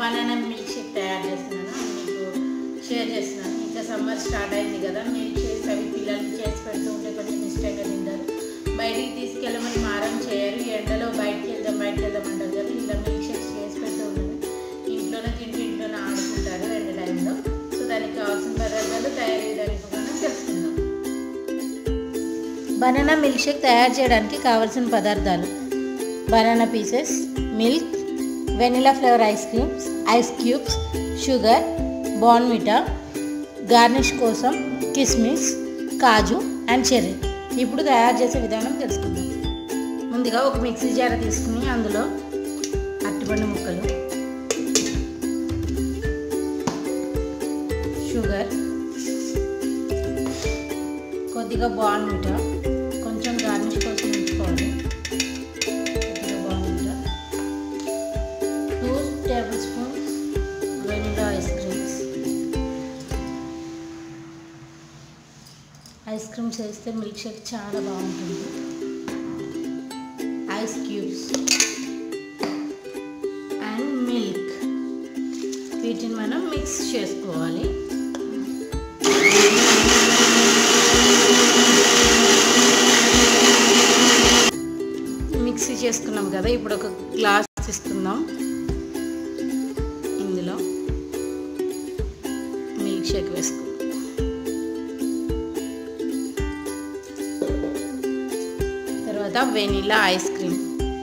banana milk shake తయారు చేస్తున్నాను అది మీకు షేర్ చేస్తున్నాను ఇంకా సమ్మర్ స్టార్ట్ అయింది కదా మిల్క్ షేక్స్ అవి పిల్లలకి చేసి పెడుతూ ఉంటే కొంచెం ఇష్టంగా తింటారు బయటికి తీసుకెళ్ళమని మారం చేయరు ఈ ఎండలో బయటికి వెళ్దాం బయటికి వెళ్దాం అంటారు కదా ఇలా మిల్క్ షేక్స్ చేసి పెడుతూ ఉంటాను ఇంట్లోనే తింటూ ఇంట్లోనే ఆడుకుంటారు ఎండ టైంలో సో దానికి కావాల్సిన పదార్థాలు తయారు చేయడానికి కూడా తెలుసుకుందాం బనానా మిల్క్ షేక్ తయారు చేయడానికి కావలసిన పదార్థాలు banana pieces milk vanilla flavour ice creams ice cubes sugar Bournvita garnish కోసం కిస్మిస్ కాజు అండ్ చెర్రీ ఇప్పుడు తయారు చేసే విధానం తెలుసుకుందాం ముందుగా ఒక మిక్సీ జార తీసుకుని అందులో అరటిపండు ముక్కలు షుగర్ కొద్దిగా బాన్మిటా కొంచెం గార్నిష్ కోసం ఉంచుకోవాలి కొద్దిగా Bournvita two tablespoons vanilla ice creams ice creams వేస్తే మిల్క్ షేక్ చాలా బాగుంటుంది ఐస్ క్యూబ్స్ అండ్ మిల్క్ వీటిని మనం మిక్స్ చేసుకోవాలి మిక్సీ చేసుకున్నాం కదా ఇప్పుడు ఒక గ్లాస్ తీసుకుందాం ఇందులో మిల్క్ షేక్ వేసుకుందాం తర్వాత వెనిలా ఐస్ క్రీమ్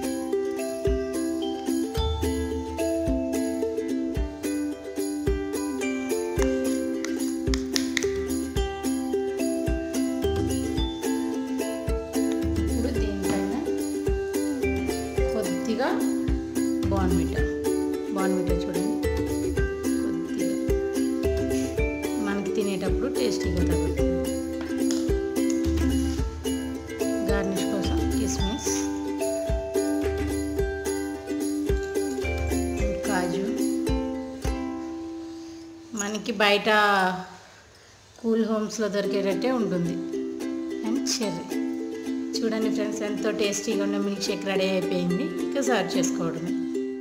ఇప్పుడు దీనిపైన కొద్దిగా బాన్మిటా బాన్మిటా చూడండి కొద్దిగా మనకి తినేటప్పుడు టేస్టీగా తగ్గుతుంది గార్నిష్ కోసం కిస్మిస్ కాజు మనకి బయట కూల్ హోమ్స్లో దొరికేటట్టే ఉంటుంది అండ్ చెర్రీ చూడండి ఫ్రెండ్స్ ఎంతో టేస్టీగా ఉన్న మిల్క్ షేక్ రెడీ అయిపోయింది ఇంకా సర్వ్ చేసుకోవడమే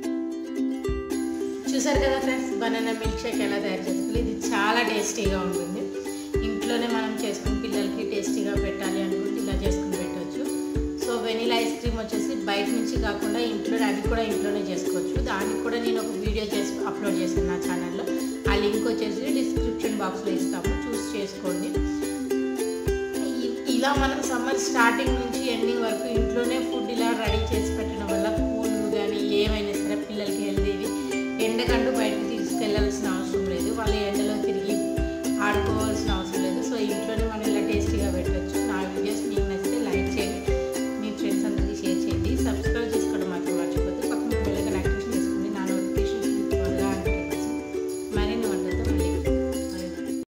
చూసారు కదా ఫ్రెండ్స్ బనానా మిల్క్ షేక్ ఎలా తయారు చేసుకోవాలి ఇది చాలా టేస్టీగా ఉంటుంది ఇంట్లోనే మనం చేసుకుని పిల్లలకి టేస్టీగా పెట్టాలి అనుకుంటే ఇలా చేసుకుని పెట్టవచ్చు సో వెనీలా ఐస్ క్రీమ్ వచ్చేసి బయట నుంచి కాకుండా ఇంట్లో అది కూడా ఇంట్లోనే చేసుకోవచ్చు దానికి కూడా నేను ఒక వీడియో చేసి అప్లోడ్ చేశాను నా ఛానల్లో ఆ లింక్ వచ్చేసి డిస్క్రిప్షన్ బాక్స్లో ఇస్తాము చూస్ చేసుకోండి ఇ- ఇలా మనం సమ్మర్ స్టార్టింగ్ నుంచి ఎండింగ్ వరకు ఇంట్లోనే ఫుడ్ ఇలా రెడీ చేసి పెట్టడం వల్ల కూల్ కానీ ఏమైనా సరే పిల్లలకి హెల్తీవి ఎండకంటూ బయటకు తీసుకెళ్లాల్సిన అవసరం లేదు వాళ్ళు ఎండలో